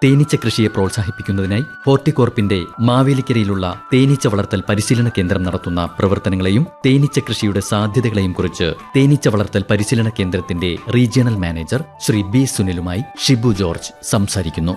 തേനീച്ച കൃഷിയെ പ്രോത്സാഹിപ്പിക്കുന്നതിനായി ഹോർട്ടികോർപ്പിന്റെ മാവേലിക്കരയിലുള്ള തേനീച്ച വളർത്തൽ പരിശീലന കേന്ദ്രം നടത്തുന്ന പ്രവർത്തനങ്ങളെയും തേനീച്ച കൃഷിയുടെ സാധ്യതകളെയും കുറിച്ച് തേനീച്ച വളർത്തൽ പരിശീലന കേന്ദ്രത്തിന്റെ റീജിയണൽ മാനേജർ ശ്രീ ബി സുനിലുമായി ഷിബു ജോർജ് സംസാരിക്കുന്നു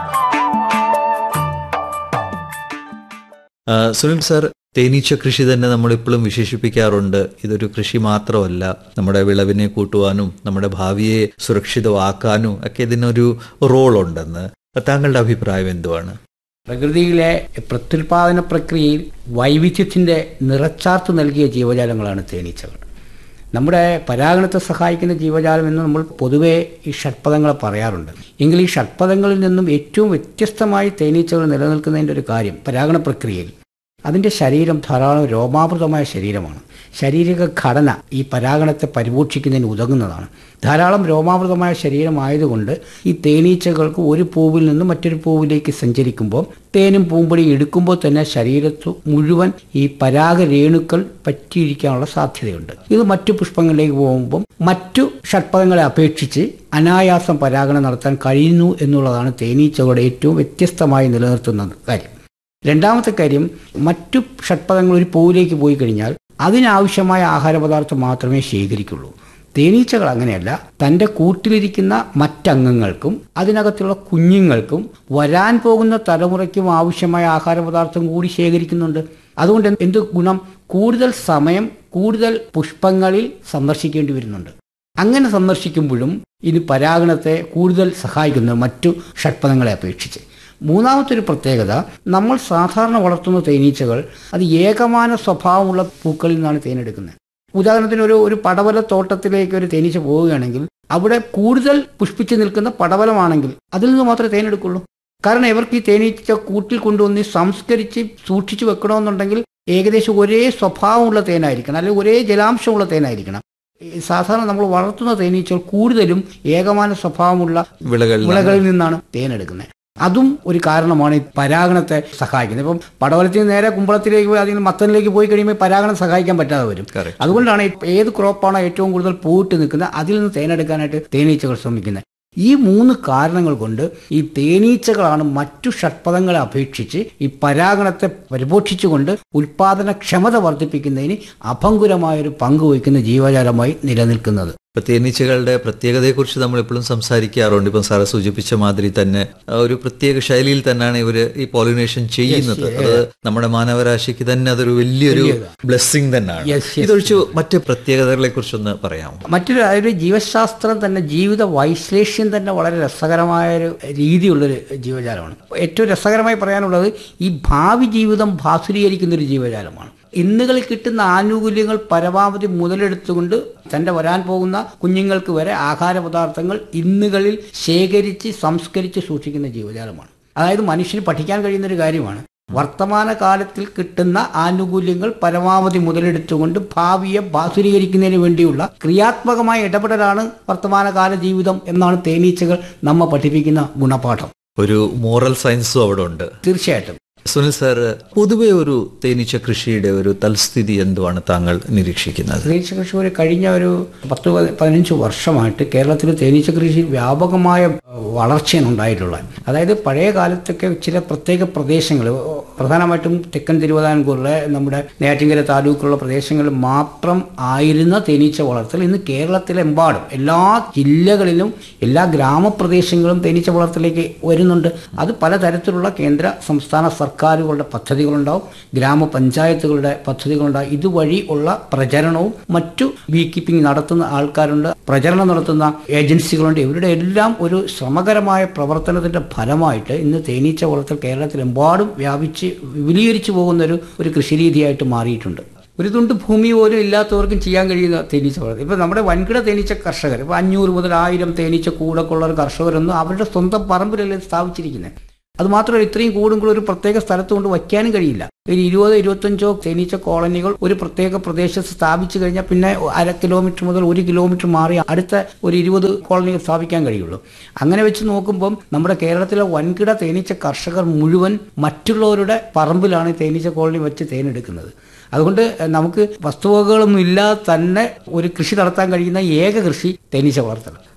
ആ, സുനിൽ സാർ തേനീച്ച കൃഷി തന്നെ നമ്മൾ ഇപ്പോഴും വിശേഷിപ്പിക്കാറുണ്ട് ഇതൊരു കൃഷി മാത്രമല്ല നമ്മുടെ വിളവിനെ കൂട്ടുവാനും നമ്മുടെ ഭാവിയെ സുരക്ഷിതമാക്കാനും ഒക്കെ ഇതിനൊരു റോളുണ്ടെന്ന് താങ്കളുടെ അഭിപ്രായം എന്തുവാണ് പ്രകൃതിയിലെ പ്രത്യുൽപാദന പ്രക്രിയയിൽ വൈവിധ്യത്തിൻ്റെ നിറച്ചാർത്ത് നൽകിയ ജീവജാലങ്ങളാണ് തേനീച്ചകൾ നമ്മുടെ പരാഗണത്തെ സഹായിക്കുന്ന ജീവജാലം എന്ന് നമ്മൾ പൊതുവേ ഈ ഷഡ്പദങ്ങളെ പറയാറുണ്ട് എങ്കിൽ ഈ ഷഡ്പദങ്ങളിൽ നിന്നും ഏറ്റവും വ്യത്യസ്തമായി തേനീച്ചകൾ നിലനിൽക്കുന്നതിൻ്റെ ഒരു കാര്യം പരാഗണ പ്രക്രിയയിൽ അതിൻ്റെ ശരീരം ധാരാളം രോമാവൃതമായ ശരീരമാണ് ശാരീരിക ഘടന ഈ പരാഗണത്തെ പരിപോഷിക്കുന്നതിന് ഉതകുന്നതാണ് ധാരാളം രോമാവൃതമായ ശരീരമായതുകൊണ്ട് ഈ തേനീച്ചകൾക്ക് ഒരു പൂവിൽ നിന്ന് മറ്റൊരു പൂവിലേക്ക് സഞ്ചരിക്കുമ്പോൾ തേനും പൂമ്പൊടിയും എടുക്കുമ്പോൾ തന്നെ ശരീരത്തു മുഴുവൻ ഈ പരാഗ രേണുക്കൾ പറ്റിയിരിക്കാനുള്ള സാധ്യതയുണ്ട് ഇത് മറ്റു പുഷ്പങ്ങളിലേക്ക് പോകുമ്പോൾ മറ്റു ഷഡ്പദങ്ങളെ അപേക്ഷിച്ച് അനായാസം പരാഗണം നടത്താൻ കഴിയുന്നു എന്നുള്ളതാണ് തേനീച്ചകളുടെ ഏറ്റവും വ്യത്യസ്തമായി നിലനിർത്തുന്ന കാര്യം രണ്ടാമത്തെ കാര്യം മറ്റു ഷഡ്പദങ്ങൾ ഒരു പൂവിലേക്ക് പോയി കഴിഞ്ഞാൽ അതിനാവശ്യമായ ആഹാരപദാർത്ഥം മാത്രമേ ശേഖരിക്കുള്ളൂ തേനീച്ചകൾ അങ്ങനെയല്ല തൻ്റെ കൂട്ടിലിരിക്കുന്ന മറ്റംഗങ്ങൾക്കും അതിനകത്തുള്ള കുഞ്ഞുങ്ങൾക്കും വരാൻ പോകുന്ന തലമുറയ്ക്കും ആവശ്യമായ ആഹാരപദാർത്ഥം കൂടി ശേഖരിക്കുന്നുണ്ട് അതുകൊണ്ട് എന്ത് എന്ത് ഗുണം കൂടുതൽ സമയം കൂടുതൽ പുഷ്പങ്ങളിൽ സന്ദർശിക്കേണ്ടി വരുന്നുണ്ട് അങ്ങനെ സന്ദർശിക്കുമ്പോഴും ഇത് പരാഗണത്തെ കൂടുതൽ സഹായിക്കുന്നു മറ്റു ഷഡ്പദങ്ങളെ അപേക്ഷിച്ച് മൂന്നാമത്തെ ഒരു പ്രത്യേകത നമ്മൾ സാധാരണ വളർത്തുന്ന തേനീച്ചകൾ അത് ഏകമാന സ്വഭാവമുള്ള പൂക്കളിൽ നിന്നാണ് തേനെടുക്കുന്നത് ഉദാഹരണത്തിന് ഒരു ഒരു പടവല തോട്ടത്തിലേക്ക് ഒരു തേനീച്ച പോവുകയാണെങ്കിൽ അവിടെ കൂടുതൽ പുഷ്പിച്ച് നിൽക്കുന്ന പടവലമാണെങ്കിൽ അതിൽ നിന്ന് മാത്രമേ തേനെടുക്കുള്ളൂ കാരണം ഇവർക്ക് ഈ തേനീച്ച കൂട്ടിൽ കൊണ്ടുവന്ന് സംസ്കരിച്ച് സൂക്ഷിച്ചു വെക്കണമെന്നുണ്ടെങ്കിൽ ഏകദേശം ഒരേ സ്വഭാവമുള്ള തേനായിരിക്കണം അല്ലെങ്കിൽ ഒരേ ജലാംശമുള്ള തേനായിരിക്കണം ഈ സാധാരണ നമ്മൾ വളർത്തുന്ന തേനീച്ചകൾ കൂടുതലും ഏകമാന സ്വഭാവമുള്ള വിളകളിൽ വിളകളിൽ നിന്നാണ് തേനെടുക്കുന്നത് അതും ഒരു കാരണമാണ് ഈ പരാഗണത്തെ സഹായിക്കുന്നത് ഇപ്പം പടവലത്തിൽ നിന്ന് നേരെ കുമ്പളത്തിലേക്ക് പോയി അതിൽ മത്തനിലേക്ക് പോയി കഴിയുമ്പോൾ പരാഗണം സഹായിക്കാൻ പറ്റാതെ വരും Correct. അതുകൊണ്ടാണ് ഈ ഏത് ക്രോപ്പാണോ ഏറ്റവും കൂടുതൽ പൂവിട്ട് നിൽക്കുന്നത് അതിൽ നിന്ന് തേനെടുക്കാനായിട്ട് തേനീച്ചകൾ ശ്രമിക്കുന്നത് ഈ മൂന്ന് കാരണങ്ങൾ കൊണ്ട് ഈ തേനീച്ചകളാണ് മറ്റു ഷഡ്പദങ്ങളെ അപേക്ഷിച്ച് ഈ പരാഗണത്തെ പരിപോഷിച്ചുകൊണ്ട് ഉൽപാദനക്ഷമത വർദ്ധിപ്പിക്കുന്നതിന് അഭംഗുരമായൊരു പങ്ക് വഹിക്കുന്ന ജീവജാലമായി നിലനിൽക്കുന്നത് ഇപ്പൊ തേനീച്ചകളുടെ പ്രത്യേകതയെക്കുറിച്ച് നമ്മൾ എപ്പോഴും സംസാരിക്കാറുണ്ട് ഇപ്പം സാറ് സൂചിപ്പിച്ച മാതിരി തന്നെ ആ ഒരു പ്രത്യേക ശൈലിയിൽ തന്നെയാണ് ഇവര് ഈ പോളിനേഷൻ ചെയ്യുന്നത് അത് നമ്മുടെ മാനവരാശിക്ക് തന്നെ അതൊരു വലിയൊരു ബ്ലെസ്സിങ് തന്നെയാണ് Yes, yes. ഇതൊഴിച്ച് മറ്റ് പ്രത്യേകതകളെ കുറിച്ചൊന്ന് പറയാമോ മറ്റൊരു ഒരു ജീവശാസ്ത്രം തന്നെ ജീവിത വൈശ്ലേഷ്യം തന്നെ വളരെ രസകരമായ ഒരു രീതിയുള്ളൊരു ജീവജാലമാണ് ഏറ്റവും രസകരമായി പറയാനുള്ളത് ഈ ഭാവി ജീവിതം ഭാസുരീകരിക്കുന്ന ഒരു ജീവജാലമാണ് ഇന്നുകളിൽ കിട്ടുന്ന ആനുകൂല്യങ്ങൾ പരമാവധി മുതലെടുത്തുകൊണ്ട് തൻ്റെ വരാൻ പോകുന്ന കുഞ്ഞുങ്ങൾക്ക് വരെ ആഹാര പദാർത്ഥങ്ങൾ ഇന്നുകളിൽ ശേഖരിച്ച് സംസ്കരിച്ച് സൂക്ഷിക്കുന്ന ജീവജാലമാണ് അതായത് മനുഷ്യന് പഠിക്കാൻ കഴിയുന്ന ഒരു കാര്യമാണ് വർത്തമാന കാലത്തിൽ കിട്ടുന്ന ആനുകൂല്യങ്ങൾ പരമാവധി മുതലെടുത്തുകൊണ്ട് ഭാവിയെ ബാസുരീകരിക്കുന്നതിന് വേണ്ടിയുള്ള ക്രിയാത്മകമായ ഇടപെടലാണ് വർത്തമാനകാല ജീവിതം എന്നാണ് തേനീച്ചകൾ നമ്മെ പഠിപ്പിക്കുന്ന ഗുണപാഠം ഒരു മോറൽ സയൻസും അവിടെ ഉണ്ട് തീർച്ചയായിട്ടും സുനിൽ സാർ പൊതുവെ ഒരു തേനീച്ച കൃഷിയുടെ ഒരു തൽസ്ഥിതി എന്തുവാണ് താങ്കൾ നിരീക്ഷിക്കുന്നത് തേനീച്ച കൃഷി ഒരു കഴിഞ്ഞ ഒരു പത്ത് പതി- പതിനഞ്ച് വർഷമായിട്ട് കേരളത്തിൽ തേനീച്ച കൃഷി വ്യാപകമായ ഏഹ്, വളർച്ചയാണ് ഉണ്ടായിട്ടുള്ളത് അതായത് പഴയ കാലത്തൊക്കെ ചില പ്രത്യേക പ്രദേശങ്ങൾ പ്രധാനമായിട്ടും തെക്കൻ തിരുവിതാംകൂറിലെ നമ്മുടെ നെയ്യാറ്റിൻകര താലൂക്കുള്ള പ്രദേശങ്ങളിൽ മാത്രം ആയിരുന്ന തേനീച്ച വളർത്തൽ ഇന്ന് കേരളത്തിലെമ്പാടും എല്ലാ ജില്ലകളിലും എല്ലാ ഗ്രാമപ്രദേശങ്ങളും തേനീച്ച വളർത്തലേക്ക് വരുന്നുണ്ട് അത് പലതരത്തിലുള്ള കേന്ദ്ര സംസ്ഥാന സർക്കാരുകളുടെ പദ്ധതികളുണ്ടാവും ഗ്രാമപഞ്ചായത്തുകളുടെ പദ്ധതികളുണ്ടാവും ഇതുവഴി ഉള്ള പ്രചരണവും മറ്റു ബീ കീപ്പിംഗ് നടത്തുന്ന ആൾക്കാരുണ്ട് പ്രചരണം നടത്തുന്ന ഏജൻസികളുണ്ട് ഇവരുടെ എല്ലാം ഒരു ശ്രമകരമായ പ്രവർത്തനത്തിന്റെ ഫലമായിട്ട് ഇന്ന് തേനീച്ച വളർത്തൽ കേരളത്തിലെമ്പാടും വ്യാപിച്ച് വിപുലീകരിച്ചു പോകുന്ന ഒരു ഒരു കൃഷിരീതിയായിട്ട് മാറിയിട്ടുണ്ട് ഒരു തുണ്ട് ഭൂമി പോലും ഇല്ലാത്തവർക്കും ചെയ്യാൻ കഴിയുന്ന തേനീച്ച വളർത്തൽ ഇപ്പം നമ്മുടെ വൻകിട തേനീച്ച കർഷകർ ഇപ്പോൾ അഞ്ഞൂറ് മുതൽ ആയിരം തേനീച്ച കൂടൊക്കെ ഉള്ള ഒരു കർഷകരൊന്നും അവരുടെ സ്വന്തം പറമ്പിലല്ലേ ഇത് സ്ഥാപിച്ചിരിക്കുന്നത് അത് മാത്രമല്ല ഇത്രയും കൂടും കൂടെ ഒരു പ്രത്യേക സ്ഥലത്ത് കൊണ്ട് വയ്ക്കാനും കഴിയില്ല ഒരു ഇരുപതോ ഇരുപത്തഞ്ചോ തേനീച്ച കോളനികൾ ഒരു പ്രത്യേക പ്രദേശത്ത് സ്ഥാപിച്ചു കഴിഞ്ഞാൽ പിന്നെ അര കിലോമീറ്റർ മുതൽ ഒരു കിലോമീറ്റർ മാറി അടുത്ത ഒരു ഇരുപത് കോളനികൾ സ്ഥാപിക്കാൻ കഴിയുള്ളൂ അങ്ങനെ വെച്ച് നോക്കുമ്പം നമ്മുടെ കേരളത്തിലെ വൻകിട തേനീച്ച കർഷകർ മുഴുവൻ മറ്റുള്ളവരുടെ പറമ്പിലാണ് ഈ തേനീച്ച കോളനി വെച്ച് തേനെടുക്കുന്നത് അതുകൊണ്ട് നമുക്ക് വസ്തുവകകളൊന്നും ഇല്ലാതെ തന്നെ ഒരു കൃഷി നടത്താൻ കഴിയുന്ന ഏക കൃഷി തേനീച്ച വളർത്തൽ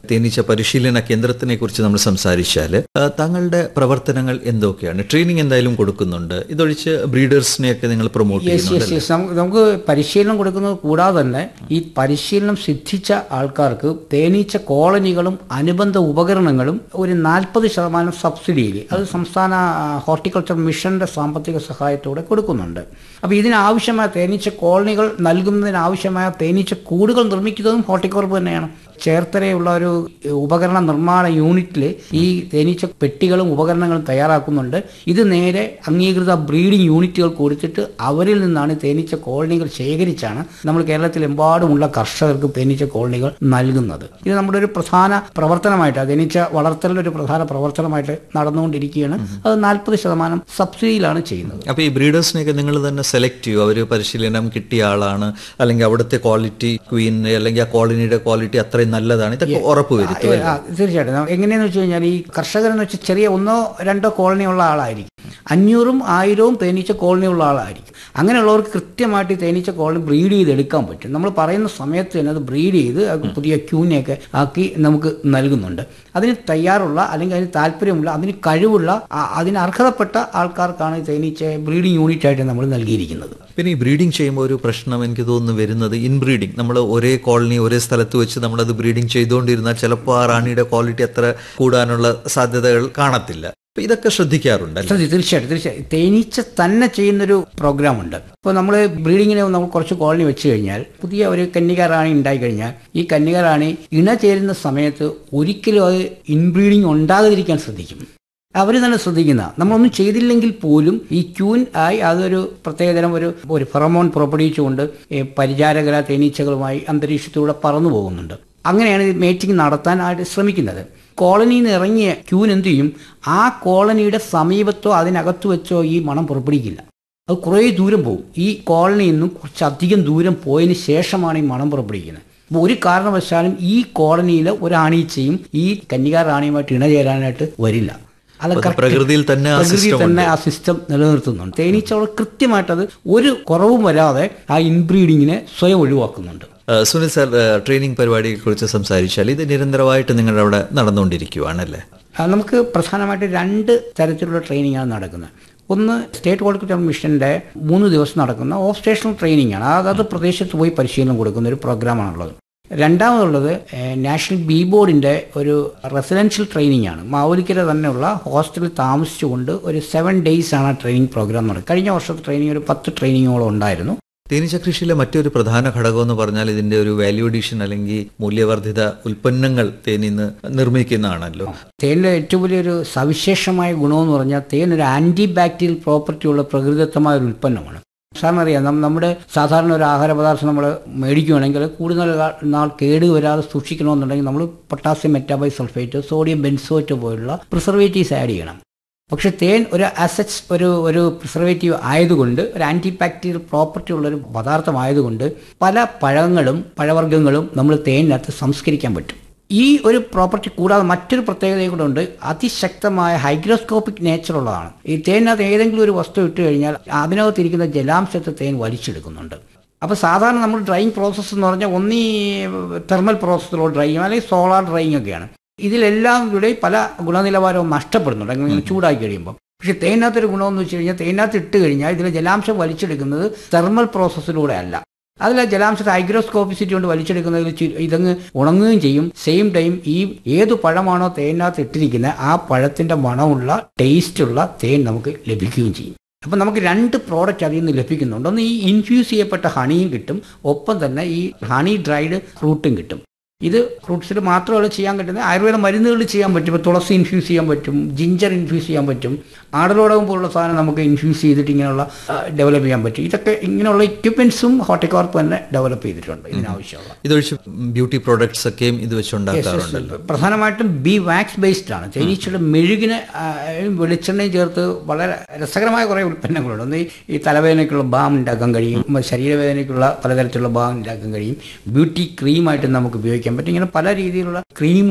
തേനീച്ച പരിശീലന കേന്ദ്രത്തിനെ കുറിച്ച് നമ്മൾ സംസാരിച്ചാൽ തങ്ങളുടെ പ്രവർത്തനങ്ങൾ എന്തൊക്കെയാണ് ട്രെയിനിങ് എന്തായാലും കൊടുക്കുന്നുണ്ട് ഇതൊഴിച്ച് ബ്രീഡേഴ്സിനെയൊക്കെ നിങ്ങൾ പ്രൊമോട്ട് യെസ് യെസ് ചെയ്യുന്നുണ്ട് യെസ് നമുക്ക് നമുക്ക് പരിശീലനം കൊടുക്കുന്നത് കൂടാതെ തന്നെ ഈ പരിശീലനം സിദ്ധിച്ച ആൾക്കാർക്ക് തേനീച്ച കോളനികളും അനുബന്ധ ഉപകരണങ്ങളും ഒരു നാൽപ്പത് ശതമാനം സബ്സിഡിയിൽ അത് സംസ്ഥാന ഹോർട്ടിക്കൾച്ചർ മിഷന്റെ സാമ്പത്തിക സഹായത്തോടെ കൊടുക്കുന്നുണ്ട് അപ്പോൾ ഇതിനാവശ്യമായ തേനീച്ച കോളനികൾ നൽകുന്നതിനാവശ്യമായ തേനീച്ച കൂടുകൾ നിർമ്മിക്കുന്നതും ഹോർട്ടിക്കോർപ്പ് തന്നെയാണ് ചേർത്തലയുള്ള ഒരു ഉപകരണ നിർമ്മാണ യൂണിറ്റിൽ ഈ തേനീച്ച പെട്ടികളും ഉപകരണങ്ങളും തയ്യാറാക്കുന്നുണ്ട് ഇത് നേരെ അംഗീകൃത ബ്രീഡിംഗ് യൂണിറ്റുകൾ കൊടുത്തിട്ട് അവരിൽ നിന്നാണ് തേനീച്ച കോളനികൾ ശേഖരിച്ചാണ് നമ്മൾ കേരളത്തിലെമ്പാടുമുള്ള കർഷകർക്ക് തേനീച്ച കോളനികൾ നൽകുന്നത് ഇത് നമ്മുടെ ഒരു പ്രധാന പ്രവർത്തനമായിട്ട് തേനീച്ച വളർത്തലിൻ്റെ ഒരു പ്രധാന പ്രവർത്തനമായിട്ട് നടന്നുകൊണ്ടിരിക്കുകയാണ് അത് നാൽപ്പത് ശതമാനം സബ്സിഡിയിലാണ് ചെയ്യുന്നത് അപ്പൊ ഈ ബ്രീഡേഴ്സിനെയൊക്കെ നിങ്ങൾ തന്നെ സെലക്ട് ചെയ്യും അവർ പരിശീലനം കിട്ടിയ ആളാണ് അല്ലെങ്കിൽ അവിടുത്തെ ക്വാളിറ്റി ക്വീൻ അല്ലെങ്കിൽ ആ കോളനിയുടെ ക്വാളിറ്റി അത്രയും നല്ലതാണ് ഇതൊക്കെ ഉറപ്പ് വരുത്തും ആ, തീർച്ചയായിട്ടും എങ്ങനെയെന്ന് വെച്ച് കഴിഞ്ഞാൽ ഈ കർഷകരെന്ന് വെച്ചാൽ ചെറിയ ഒന്നോ രണ്ടോ കോളനി ഉള്ള ആളായിരിക്കും അഞ്ഞൂറും ആയിരവും തേനീച്ച കോളനി ഉള്ള ആളായിരിക്കും അങ്ങനെയുള്ളവർക്ക് കൃത്യമായിട്ട് ഈ തേനീച്ച കോളനി ബ്രീഡ് ചെയ്ത് എടുക്കാൻ പറ്റും നമ്മൾ പറയുന്ന സമയത്ത് തന്നെ അത് ബ്രീഡ് ചെയ്ത് അത് പുതിയ ക്യൂനെയൊക്കെ ആക്കി നമുക്ക് നൽകുന്നുണ്ട് അതിന് തയ്യാറുള്ള അല്ലെങ്കിൽ അതിന് താല്പര്യമുള്ള അതിന് കഴിവുള്ള ആ- അതിന് അർഹതപ്പെട്ട ആൾക്കാർക്കാണ് ഈ തേനീച്ച ബ്രീഡിംഗ് യൂണിറ്റ് ആയിട്ട് നമ്മൾ നൽകിയിരിക്കുന്നത് പിന്നെ ഈ ബ്രീഡിംഗ് ചെയ്യുമ്പോൾ ഒരു പ്രശ്നം എനിക്ക് തോന്നുന്നു വരുന്നത് ഇൻബ്രീഡിംഗ് നമ്മൾ ഒരേ കോളനി ഒരേ സ്ഥലത്ത് വെച്ച് നമ്മളത് ബ്രീഡിംഗ് ചെയ്തുകൊണ്ടിരുന്നാൽ ചിലപ്പോൾ ആ റാണിയുടെ ക്വാളിറ്റി അത്ര കൂടാനുള്ള സാധ്യതകൾ കാണത്തില്ല അപ്പൊ ഇതൊക്കെ ശ്രദ്ധിക്കാറുണ്ട് അല്ലേ? തീർച്ചയായും തീർച്ചയായിട്ടും തീർച്ചയായും തേനീച്ച തന്നെ ചെയ്യുന്നൊരു പ്രോഗ്രാം ഉണ്ട് ഇപ്പോൾ നമ്മൾ ബ്രീഡിങ്ങിന് നമ്മൾ കുറച്ച് കോളനി വെച്ച് കഴിഞ്ഞാൽ പുതിയ ഒരു കന്യക റാണി ഉണ്ടായി കഴിഞ്ഞാൽ ഈ കന്യക റാണി ഇണ ചേരുന്ന സമയത്ത് ഒരിക്കലും അത് ഇൻബ്രീഡിങ് ഉണ്ടാകാതിരിക്കാൻ ശ്രദ്ധിക്കും അവർ തന്നെ ശ്രദ്ധിക്കുന്ന നമ്മളൊന്നും ചെയ്തില്ലെങ്കിൽ പോലും ഈ ക്യൂൻ ആയി അതൊരു പ്രത്യേകതരം ഒരു ഒരു ഫെറമോൺ പുറപ്പെടുവിച്ചുകൊണ്ട് ഈ പരിചാരകര തേനീച്ചകളുമായി അന്തരീക്ഷത്തിലൂടെ പറന്നു പോകുന്നുണ്ട് അങ്ങനെയാണ് ഈ മേറ്റിംഗ് നടത്താനായിട്ട് ശ്രമിക്കുന്നത് കോളനിയിൽ നിന്ന് ഇറങ്ങിയ ക്യൂൻ എന്ത് ചെയ്യും ആ കോളനിയുടെ സമീപത്തോ അതിനകത്ത് വെച്ചോ ഈ മണം പുറപ്പെടുവിക്കില്ല അത് കുറേ ദൂരം പോകും ഈ കോളനിയിൽ നിന്നും കുറച്ചധികം ദൂരം പോയതിന് ശേഷമാണ് ഈ മണം പുറപ്പെടുവിക്കുന്നത് അപ്പോൾ ഒരു കാരണവശാലും ഈ കോളനിയിലെ ഒരാണീച്ചയും ഈ കന്യകാ റാണിയുമായിട്ട് ഇണചേരാനായിട്ട് വരില്ല അത് അത് correct- പ്രകൃതിയിൽ തന്നെ ആ പ്രകൃതിയിൽ system തന്നെ ആ സിസ്റ്റം നിലനിർത്തുന്നുണ്ട് തേനീച്ചകൾ കൃത്യമായിട്ടത് ഒരു കുറവും വരാതെ ആ ഇൻബ്രീഡിങ്ങിനെ സ്വയം ഒഴിവാക്കുന്നുണ്ട് ആ, സുനിൽ സാർ ആ, ട്രെയിനിങ് പരിപാടിയെ കുറിച്ച് സംസാരിച്ചാൽ ഇത് നിരന്തരമായിട്ട് നിങ്ങളുടെ അവിടെ നടന്നുകൊണ്ടിരിക്കുകയാണല്ലേ ആ, നമുക്ക് പ്രധാനമായിട്ട് രണ്ട് തരത്തിലുള്ള ട്രെയിനിങ് ആണ് നടക്കുന്നത് ഒന്ന് സ്റ്റേറ്റ് ഹോർട്ടിക്കൾച്ചർ മിഷന്റെ മൂന്ന് ദിവസം നടക്കുന്ന ഓഫ് സ്റ്റേഷണൽ ട്രെയിനിങ് ആണ് അതാത് പ്രദേശത്ത് പോയി പരിശീലനം കൊടുക്കുന്ന ഒരു പ്രോഗ്രാമാണുള്ളത് രണ്ടാമതുള്ളത് ഏഹ്, നാഷണൽ ബി ബോർഡിന്റെ ഒരു റെസിഡൻഷ്യൽ ട്രെയിനിങ് ആണ് മാവലിക്കര തന്നെയുള്ള ഹോസ്റ്റലിൽ താമസിച്ചുകൊണ്ട് ഒരു സെവൻ ഡേയ്സ് ആണ് ആ ട്രെയിനിങ് പ്രോഗ്രാം നടക്കുന്നത് കഴിഞ്ഞ വർഷത്തെ ട്രെയിനിങ് ഒരു പത്ത് ട്രെയിനിങ്ങോളം ഉണ്ടായിരുന്നു തേനീച്ച കൃഷിയിലെ മറ്റൊരു പ്രധാന ഘടകം എന്ന് പറഞ്ഞാൽ ഇതിന്റെ ഒരു വാല്യൂ അഡീഷൻ അല്ലെങ്കിൽ മൂല്യവർദ്ധിത ഉൽപ്പന്നങ്ങൾ തേനിന്ന് നിർമ്മിക്കുന്നതാണല്ലോ തേനിൻ്റെ ഏറ്റവും വലിയൊരു സവിശേഷമായ ഗുണമെന്ന് പറഞ്ഞാൽ തേൻ ഒരു ആൻറ്റി ബാക്ടീരിയൽ പ്രോപ്പർട്ടി ഉള്ള പ്രകൃതിദത്തമായ ഒരു ഉൽപ്പന്നമാണ് സാറിന് അറിയാം നം- നമ്മുടെ സാധാരണ ഒരു ആഹാര പദാർത്ഥം നമ്മൾ മേടിക്കുകയാണെങ്കിൽ കൂടുതൽ കാ- നാൾ കേട് വരാതെ സൂക്ഷിക്കണമെന്നുണ്ടെങ്കിൽ നമ്മൾ potassium metabisulphate sodium benzoate പോലുള്ള പ്രിസർവേറ്റീവ്സ് ആഡ് ചെയ്യണം പക്ഷെ തേൻ ഒരു അസറ്റ്സ് ഒരു ഒരു പ്രിസർവേറ്റീവ് ആയതുകൊണ്ട് ഒരു ആൻറ്റി ബാക്ടീരിയൽ പ്രോപ്പർട്ടി ഉള്ള ഒരു പദാർത്ഥമായതുകൊണ്ട് പല പഴങ്ങളും പഴവർഗ്ഗങ്ങളും നമ്മൾ തേനിനകത്ത് സംസ്കരിക്കാൻ പറ്റും ഈ ഒരു പ്രോപ്പർട്ടി കൂടാതെ മറ്റൊരു പ്രത്യേകതയും കൂടെ ഉണ്ട് അതിശക്തമായ ഹൈഗ്രോസ്കോപ്പിക് നേച്ചർ ഉള്ളതാണ് ഈ തേനിനകത്ത് ഏതെങ്കിലും ഒരു വസ്തു ഇട്ട് കഴിഞ്ഞാൽ അതിനകത്തിരിക്കുന്ന ജലാംശത്തെ തേൻ വലിച്ചെടുക്കുന്നുണ്ട് അപ്പോൾ സാധാരണ നമ്മൾ ഡ്രൈയിങ് പ്രോസസ്സ് എന്ന് പറഞ്ഞാൽ ഒന്നീ തെർമൽ പ്രോസസ്സിലോ ഡ്രൈ ചെയ്യും അല്ലെങ്കിൽ സോളാർ ഡ്രൈയിങ് ഒക്കെയാണ് ഇതിലെല്ലാം കൂടെ പല ഗുണനിലവാരവും നഷ്ടപ്പെടുന്നുണ്ട് അങ്ങനെ ചൂടാക്കി കഴിയുമ്പോൾ പക്ഷെ തേനകത്തൊരു ഗുണമെന്ന് വെച്ച് കഴിഞ്ഞാൽ തേനകത്ത് ഇട്ട് കഴിഞ്ഞാൽ ഇതിലെ ജലാംശം വലിച്ചെടുക്കുന്നത് തെർമൽ പ്രോസസ്സിലൂടെ അല്ല അതിൽ ജലാംശത്തെ ഹൈഗ്രോസ്കോപ്പിസിറ്റി കൊണ്ട് വലിച്ചെടുക്കുന്നതിൽ ചി- ഇതങ്ങ് ഉണങ്ങുകയും ചെയ്യും സെയിം ടൈം ഈ ഏത് പഴമാണോ തേനകത്ത് ഇട്ടിരിക്കുന്നത് ആ പഴത്തിന്റെ മണമുള്ള ടേസ്റ്റുള്ള തേൻ നമുക്ക് ലഭിക്കുകയും ചെയ്യും അപ്പം നമുക്ക് രണ്ട് പ്രോഡക്റ്റ് അതിൽ നിന്ന് ലഭിക്കുന്നുണ്ട് ഒന്ന് ഈ ഇൻഫ്യൂസ് ചെയ്യപ്പെട്ട ഹണിയും കിട്ടും ഒപ്പം തന്നെ ഈ ഹണി ഡ്രൈഡ് ഫ്രൂട്ടും കിട്ടും ഇത് ഫ്രൂട്ട്സിൽ മാത്രമല്ല ചെയ്യാൻ പറ്റുന്നത് ആയുർവേദ മരുന്നുകളിൽ ചെയ്യാൻ പറ്റും ഇപ്പോൾ തുളസി ഇൻഫ്യൂസ് ചെയ്യാൻ പറ്റും ജിഞ്ചർ ഇൻഫ്യൂസ് ചെയ്യാൻ പറ്റും ആടലോടകം പോലുള്ള സാധനം നമുക്ക് ഇൻഫ്യൂസ് ചെയ്തിട്ട് ഇങ്ങനെയുള്ള ഡെവലപ്പ് ചെയ്യാൻ പറ്റും ഇതൊക്കെ ഇങ്ങനെയുള്ള എക്യുപ്മെന്റ്സും ഹോർട്ടിക്കോർപ്പ് തന്നെ ഡെവലപ്പ് ചെയ്തിട്ടുണ്ട് ഇതിനാവശ്യമുള്ള ഇതൊഴിച്ച് ബ്യൂട്ടി പ്രോഡക്ട്സ് ഒക്കെയും ഇത് വെച്ചുണ്ടാക്കാറുണ്ടല്ലോ പ്രധാനമായിട്ടും ബി വാക്സ് ബേസ്ഡ് ആണ് തേനീച്ചയുടെ മെഴുകിന് ആ, വെളിച്ചെണ്ണയും ചേർത്ത് വളരെ രസകരമായ കുറേ ഉൽപ്പന്നങ്ങളുണ്ട് ഒന്ന് ഈ- ഈ തലവേദനയ്ക്കുള്ള ബാം ഉണ്ടാക്കാൻ കഴിയും ഉം, ശരീരവേദനയ്ക്കുള്ള പലതരത്തിലുള്ള ബാം ഉണ്ടാക്കാൻ കഴിയും ബ്യൂട്ടി ക്രീമായിട്ട് നമുക്ക് ഉപയോഗിക്കാൻ പറ്റും ഇങ്ങനെ പല രീതിയിലുള്ള ക്രീം